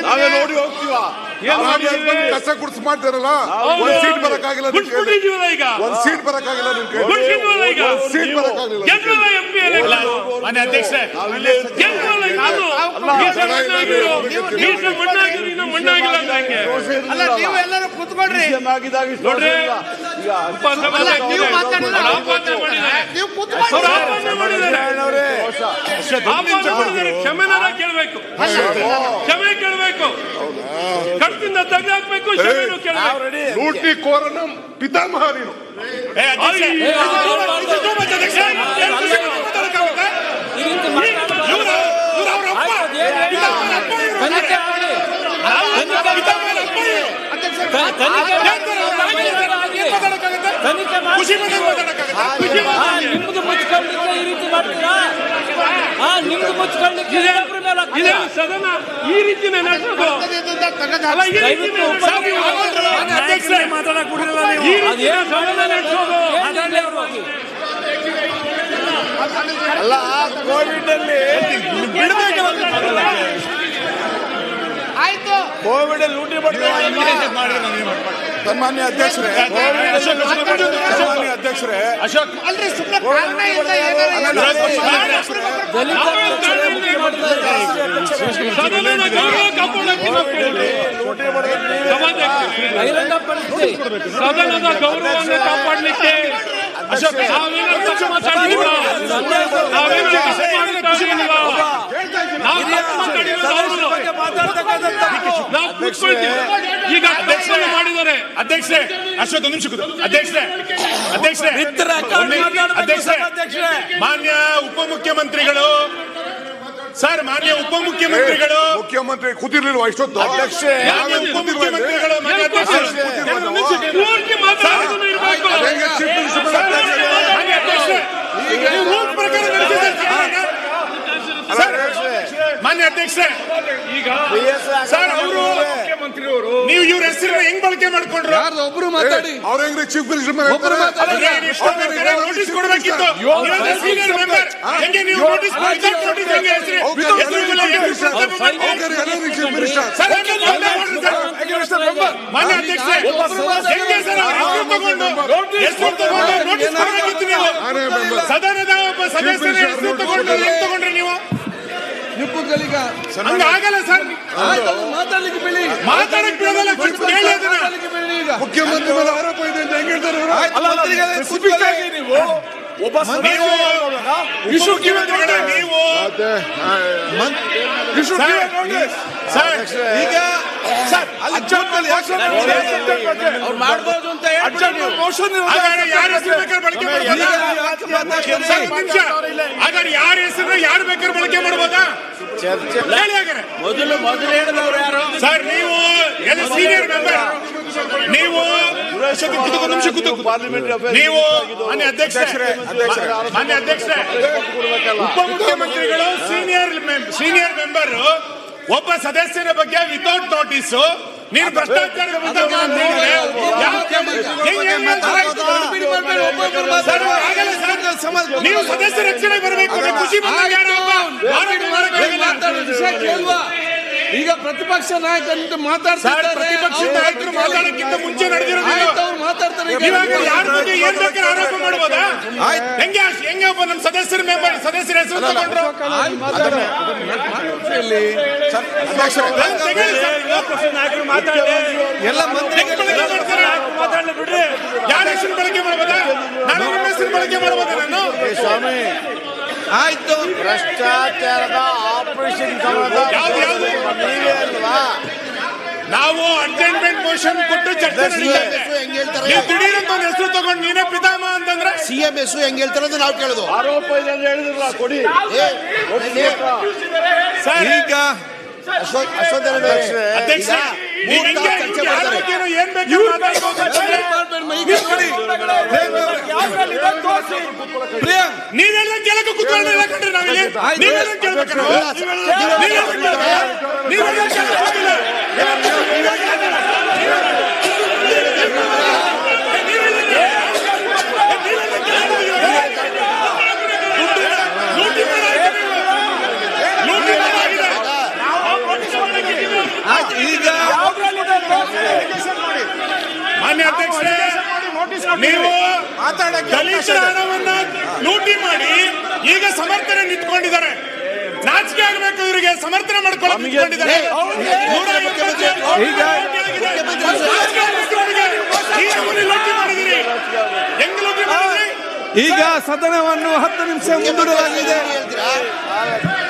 ನಾವೇ ನೋಡಿ ಹೋಗ್ತೀವ ಏನ್ ಮಾಡಿ ಮಾಡಿದ್ದೀರಿ? ಕಸ ಗುಡ್ಸ್ ಮಾಡ್ತಾರಲ್ಲ ಹೌದು. ಒಂದ್ ಸೀಟ್ ಬರಕ್ಕಾಗಿಲ್ಲ ನಿಮ್ ಕೈಲಿ. ಬಿಟ್ಬಿಟ್ಟಿದೀವಲ್ಲ ಈಗ ಒಂದ್ ಸೀಟ್ ಬರಕ್ಕಾಗಿಲ್ಲ ನಿಮ್ ಕೈಲಿ. ಬಿಟ್ಬಿಟ್ಟಿದ್ವಲ್ಲ ಈಗ ಒಂದ್ ಸೀಟ್ ಬರಕ್ಕಾಗಿಲ್ಲ ನಿಮ್ ಗೆದ್ರಲ್ಲ ಕೈಲಿ. ಎಂ ಪಿ ಎಲೆಕ್ಷನ್ ಮಾನ್ಯ ಅಧ್ಯಕ್ಷರೇ ಗೆದ್ರಲ್ಲ ಇದು ಮೀಸಲು ಮಣ್ಣಾಗಿರೋ ಮೀಸಲು ಮಣ್ಣಾಗಿರೋ ಇನ್ನು ಮಣ್ಣಾಗಿಲ್ಲ ಅಂತ ಹೆಂಗೆ ಅಲ್ಲ ನೀವು ಎಲ್ಲರೂ ಕುತ್ಕೊಳ್ರಿ ನೋಡ್ರಿ ಅಲ್ಲ ನೀವು ಮಾತಾಡಿಲ್ಲ ಆಪಾದನೆ ಮಾಡಿದ್ದಾರೆ ನೀವು ಕುತ್ಕೊಳ್ರಿ ಅವ್ರು ಆಪಾದನೆ ಮಾಡಿದ್ದಾರೆ ಆಪಾದನೆ ಮಾಡಿದ್ದಾರೆ ಕ್ಷಮೆನಾರ ಕೇಳಬೇಕು ಕ್ಷಮೆ ಕೇಳಬೇಕು ಕತ್ತಿಂದ ತೆಗೆದಾಕ್ಬೇಕು ಕ್ಷಮೆನೂ ಕೇಳಬೇಕು ಲೂಟಿ ಕೋರನ ಪಿತಾಮಹ ನೀನು ಏ, ಅಧ್ಯಕ್ಷರೇ, ಅಯ್ಯೋ. ಇದು too much, ಇದು too much, ಅಧ್ಯಕ್ಷರೇ. ಏನ್ ಖುಷಿ ಮಾತಾಡಕ್ಕಾಗುತ್ತಾ? ಇವ್ರು- ಇವ್ರು ಅವ್ರ ಅಪ್ಪ. ಪಿತಾಮಹನ ಅಪ್ಪ ಇವ್ರು. ತನಿಖೆ ಆಗಲಿ ಪಿತಾಮಹನ ಅಪ್ಪ ಇವ್ರು. ತನಿಖೆ ಏನ್ ತರ ಅವ್ರು ಆಗಿದ್ದಾರೆ? ಏನ್ ಮಾತಾಡಕ್ಕಾಗುತ್ತೆ? ತನಿಖೆ ಮಾಡಿ ಖುಷಿ ಬಂದಾಗ ಮಾತಾಡಕ್ಕಾಗುತ್ತಾ? ಖುಷಿ ಆ, ಬಂದಾಗ. ನಿಮ್ದು ಮುಚ್ಕೊಳ್ಳಿಕ್ಕೆ ಈ ರೀತಿ ಮಾಡ್ತೀರಾ ಆ ನಿಮ್ದು ಮುಚ್ಕೊಳ್ಳಿಕ್ಕೆ ಇನ್ನೊಬ್ರ ಮೇಲೆ ಇದೇ ಹಾಕ್ತೀರಾ? ಸದನ ಈ ರೀತಿನೇ ನಡೆಸೋದು ಅಲ್ಲ ಈ ರೀತಿನೇ ದಯವಿಟ್ಟು ನಡೆಸೋದು. ಸಾಕು, ಆಗೋದ್ರಲ್ಲ. ಅಧ್ಯಕ್ಷರೇ, ಈ ರೀತಿನೇ ಸದನ ನಡೆಸೋದು ಏನಿದೆ ಅವ್ರು ಹೋಗಿ. ಅಲ್ಲ ಕೋವಿಡ್ ಅಲ್ಲಿ ಆಯ್ತು ಕೋವಿಡ್ ಲೂಟಿ ಸನ್ಮಾನ್ಯ ಅಧ್ಯಕ್ಷರೇ ಸನ್ಮಾನ್ಯ ಅಧ್ಯಕ್ಷರೇ ಅಶೋಕ್ ಅಲ್ರಿ ಸುಮ್ಮನೆ ಕಾರಣ ಇಲ್ಲ ಏನಾರ ದಲಿತ ನಾವೇ ಕಾರಣದಿಂದ ಮಾಡ್ತಾ ಇದ್ದೀವಿ. ಸದನದ ಗೌರವ ಕಾಪಾಡಕ್ಕೆ ನಾವು ಕೇಳಿದ್ವಿ. ಸಭಾಧ್ಯಕ್ಷರು, ಬಹಿರಂಗಪಡಿಸಿ ಸದನದ ಗೌರವವನ್ನು ಕಾಪಾಡಲಿಕ್ಕೆ ನಾವೇನೋ ತಪ್ಪು ಮಾತಾಡಿಲ್ವಾ ನಾವೇನೋ ತಪ್ಪು ಮಾತಾಡಿಲ್ವಾ ನಾವು ತಪ್ಪು ಮಾತಾಡಿರೋದು ಅವರು. ನಾವು ಕೂತ್ಕೊಳ್ತೀವಿ ಈಗ ತಪ್ಪನ್ನು ಮಾಡಿದ್ದಾರೆ ಅಧ್ಯಕ್ಷರೇ ಅಶೋಕ್ ಒಂದು ನಿಮಿಷ ಕೂತು. ಅಧ್ಯಕ್ಷರೇ ಅಧ್ಯಕ್ಷರೇ ಒಂದ್ ನಿಮಿಷ. ಅಧ್ಯಕ್ಷರೇ ಮಾನ್ಯ ಉಪಮುಖ್ಯಮಂತ್ರಿಗಳು ಸರ್ ಮಾನ್ಯ ಉಪಮುಖ್ಯಮಂತ್ರಿಗಳು ಮುಖ್ಯಮಂತ್ರಿ ಕೂತಿರ್ಲಿಲ್ವಾ ಇಷ್ಟೊತ್ತು ಮಾನ್ಯ ಉಪಮುಖ್ಯಮಂತ್ರಿಗಳು ಮಾನ್ಯ ಅಧ್ಯಕ್ಷರೇ ಒಂದು ನಿಮಿಷ ಪೂರ್ತಿ ಮಾತಾಡೋದನ್ನ ಇರ್ಬೇಕು ಹೆಂಗೆ chief minister ಮೇಲೆ ಅಟ್ಯಾಕ್ ಮಾಡಿದ್ರು? ಮಾನ್ಯ ಅಧ್ಯಕ್ಷರೇ ನೀವು ರೂಲ್ಸ್ ಪ್ರಕಾರ ನಡೆಸಿದ್ರೆ ಸರ್ ಮಾನ್ಯ ಅಧ್ಯಕ್ಷರೇ ಈಗ ಸರ್ ಅವರು ನೀವು ಇವ್ರ ಹೆಸರನ್ನ ಹೆಂಗ್ ಬಳಕೆ ಮಾಡ್ಕೊಂಡ್ರು ಒಬ್ರು ಮಾತಾಡಿ ಅವ್ರ ಹೆಂಗ್ರಿ ಚೀಫ್ ಮಿನಿಸ್ಟರ್ ಮೇಲೆ ಒಬ್ರು ಮಾತಾಡಿ. ಅವ್ರಿಗೆ ಇಷ್ಟು ಬೇಕಾದ್ರೆ ನೋಟಿಸ್ ಕೊಡ್ಬೇಕಿತ್ತು ಇವ್ರನ್ನ senior member. ಹೆಂಗೆ ನೀವು ನೋಟಿಸ್ ನೋಟಿಸ್ ಹೆಂಗೆ ಹೆಸರು ಹೆಸರು ಇಲ್ಲ, ಹೆಸರು ಪ್ರಸ್ತಾಪ ಮಾಡ್ಕೊಂಡು- ಚೀಫ್ ಮಿನಿಸ್ಟರ್ ಸರ್, ಹೆಂಗೆ ಪ್ರಸ್ತಾಪ ಮಾಡ್ರಿ ಸರ್? ಮಾನ್ಯ ಅಧ್ಯಕ್ಷರೇ ಹೆಂಗೆ ಸರ್ ಅವ್ರ ಹೆಸರು ತಗೊಂಡು ಹೆಸರು ತಗೊಂಡು ನೋಟಿಸ್ ಕೊಡ್ಬೇಕಿತ್ತು ನೀವು ನಾನೇ member. ಸದನದ ಒಬ್ಬ ಸದಸ್ಯರ ಹೆಸರು ತಗೊಂಡು ಹೆಂಗ್ ತಗೊಂಡ್ರಿ ನೀವು ನಿಪ್ಪುಗಳೀಗ ಹಂಗ ಆಗಲ್ಲ ಸರ್ ಮಾತಾಡ್ಲಿಕ್ಕೆ ಬಿಡಿ ಮಾತಾಡಕ್ ಬಿಡೋದಲ್ಲ ಕೇಳಿ ಅದನ್ನ ಮಾತಾಡ್ಲಿಕ್ಕೆ ಬಿಡಿ ಈಗ ಮುಖ್ಯಮಂತ್ರಿ ಮೇಲೆ ಆರೋಪ ಇದೆ ಅಂತ ಹೆಂಗ್ ಹೇಳ್ತಾರೆ ಇವ್ರು? ಆಯ್ತು, ಮಂತ್ರಿಗಳೇ, ಕೂತ್ಕೊಳ್ಳಿ. ನೀವು ಮುಖ್ಯಮಂತ್ರಿಗಳೇ ನೀವು ಸರ್, ಸರ್ ಈಗ ಸರ್ ಅಲ್ಲಿ ಕೂತ್ಕೊಳ್ಳಿ. ಅವ್ರು ಮಾಡ್ಬೋದು ಅಂತ ಹೇಳ್ಬಿಡಿ ನೀವು. ಹಾಗಾದ್ರೆ ಯಾರ ಹೆಸರು ಬೇಕಾದ್ರೆ ಬಳಕೆ ಮಾಡ್ಬೋದಾ ಸರ್, ಒಂದ್ ನಿಮಿಷ ಹಾಗಾದ್ರೆ ಯಾರ ಹೆಸರು ಯಾರು ಬೇಕಾದ್ರೆ ಬಳಕೆ ಮಾಡ್ಬೋದಾ ಹೇಳಿ ಹಾಗಾದ್ರೆ ಮೊದಲು ಮೊದಲು ಹೇಳಿದವ್ರು ಯಾರು ಸರ್ ನೀವು ಎಲ್ಲ ಸೀನಿಯರ್ ಮೆಂಬರ್ ನೀವು ಒಂದು ನಿಮಿಷ ಕೂತು ನೀವು ಮಾನ್ಯ ಅಧ್ಯಕ್ಷರೇ ಮಾನ್ಯ ಅಧ್ಯಕ್ಷರೇ ಉಪಮುಖ್ಯಮಂತ್ರಿಗಳು ಸೀನಿಯರ್ ಸೀನಿಯರ್ ಮೆಂಬರ್ ಒಬ್ಬ ಸದಸ್ಯರ ಬಗ್ಗೆ ವಿತೌಟ್ ನೋಟಿಸ್ ನೀನು ಭ್ರಷ್ಟಾಚಾರದ ವಿರುದ್ಧ ಅಂತ ಹೇಳಿದ್ರೆ ಯಾವ- ಹೆಂಗ್ ಹೆಂಗ್ ಹೇಳ್ತಾರೆ? ಸರ್, ಆಗಲ್ಲ ಸರ್. ನೀವು ಸದಸ್ಯ ರಕ್ಷಣೆ ಬರಬೇಕು ಖುಷಿ ಬಂದಾಗ ಯಾರೋ ಒಬ್ಬ ಆರೋಪ ಮಾಡಕ್ಕಾಗಲ್ಲ. ಮಾತಾಡೋ ವಿಷಯ ಕೇಳುವ ಈಗ ಪ್ರತಿಪಕ್ಷ ನಾಯಕರು ಸರ್ ಮಾತಾಡ್ತಾರೆ ಪ್ರತಿಪಕ್ಷ ನಾಯಕರು ಮಾತಾಡಕ್ಕಿಂತ ಮುಂಚೆ ನಡೆದಿರೋದು ಆಯ್ತು ಅವ್ರು ಮಾತಾಡ್ತಾರೆ ಈಗ. ಇವಾಗ ಯಾರ ಬಗ್ಗೆ ಏನ್ ಬೇಕಾದ್ರೆ ಆರೋಪ ಮಾಡ್ಬೋದಾ ಆಯ್ತು. ಹೆಂಗೆ ಹೆಂಗೆ ಒಬ್ಬ ನಮ್ಮ ಸದಸ್ಯರ ಮೆಂಬರ್ ಸದಸ್ಯರ ಹೆಸರು ತಗೊಂಡ್ರು ಆಯ್ತು, ಮಾತಾಡು. ಇಲ್ಲಿ ಅದನ್ನ ತೆಗೀರಿ ಸರ್ ನೀವು. ಎಲ್ಲ ಮಂತ್ರಿ ಹೆಂಗ್ ಬಳಕೆ ಮಾಡ್ತಾರೆ? ಯಾರ ಹೆಸರು ಬಳಕೆ ಮಾಡ್ಬೋದಾ ನಾನು ನಿಮ್ಮ ಹೆಸರು ಬಳಕೆ ಮಾಡ್ಬೋದಾ ನಾನು ಆಯ್ತು ಭ್ರಷ್ಟಾಚಾರದ ಆಪರೇಷನ್ ಕಮಲದ ಯಾವ್ದು ಯಾವ್ದು ನೀವೇ ಅಲ್ವಾ ನಾವು ಅಟೆಂಡ್ಮೆಂಟ್ ಮೋಷನ್ ಕೊಟ್ಟು ಚರ್ಚೆ ನಡೀತಾ ಇದೆ ಹೆಂಗ್ ಹೇಳ್ತಾರೆ ನೀವು ದಿಢೀರಂತ ಒಂದು ಹೆಸರು ತಗೊಂಡು ನೀನೇ ಪಿತಾಮ ಅಂತಂದ್ರೆ ಸಿಎಂ ಎಸ್ ಹೆಂಗ್ ಹೇಳ್ತಾರೆ ಅಂತ ನಾವು ಕೇಳುದು ಆರೋಪ ಇದೆ ಅಂತ ಹೇಳಿದ್ರಲ್ಲ ಕೊಡಿ ಏ, ನೆನ್ನೆ ಸರ್ ಈಗ ಅಶ್ವಥ್ ಅಶ್ವಥ್ ಅಧ್ಯಕ್ಷರೇ, ಅಧ್ಯಕ್ಷ ಈಗ ನೀವು ಮೂರ್ ಹೆಂಗೆ ತಾಸು ಚರ್ಚೆ ಯಾರ ಮಾಡ್ತಾರೆ. ಬಗ್ಗೆನೂ ಏನ್ ಬೇಕು ಮಾತಾಡ್ಬೋದು ಅಂತಂದ್ರೆ ಈಗ ನೋಡಿ ಪ್ರಿಯಾಂಕ್ ನೀವ್ ಎಲ್ಲ ಕೇಳಕ್ಕೆ ಕೂತ್ಕೊಳ್ಳಿಲ್ಲ ಕಣ್ರಿ ನಾವಿಲ್ಲಿ ಆಯ್ತು. ನೀವೆಲ್ಲ ಕೇಳ್ಬೇಕು ನಾವು. ನೀವೆಲ್ಲ ಕೇಳ್ಬೇಕು. ನೀವೆಲ್ಲ ಕೇಳಕ್ಕೆ ಹೋಗಿಲ್ಲ. ಲೂಟಿ ಮಾಡಾಗಿದೆ ನೀವು. ಲೂಟಿ ಮಾಡಾಗಿದೆ. ಈಗ ಮಾನ್ಯ ಅಧ್ಯಕ್ಷರೇ ನೀವು ದಲಿತರ ಹಣವನ್ನ ಲೂಟಿ ಮಾಡಿ ಈಗ ಸಮರ್ಥನೆ ನಿಂತ್ಕೊಂಡಿದ್ದಾರೆ ನಾಚಿಕೆ ಆಗ್ಬೇಕು ಇವರಿಗೆ ಸಮರ್ಥನೆ ಮಾಡ್ಕೊಳ್ಳೋಕೆ ನಿಂತ್ಕೊಂಡಿದ್ದಾರೆ ನೂರ ಎಪ್ಪತ್ತೇಳು ಈಗ- ನಾಚಿಕೆ ಆಗ್ಬೇಕು ಇವರಿಗೆ. ಈ ನಮೂನೆ ಲೂಟಿ ಮಾಡಿದಿರಿ ಹೆಂಗ್ ಲೂಟಿ ಮಾಡಿದ್ರಿ ಈಗ ಸದನವನ್ನು ಹತ್ತು ನಿಮಿಷ ಮುಂದೂಡಲಾಗಿದೆ ಹೇಳ್ತೀರಾ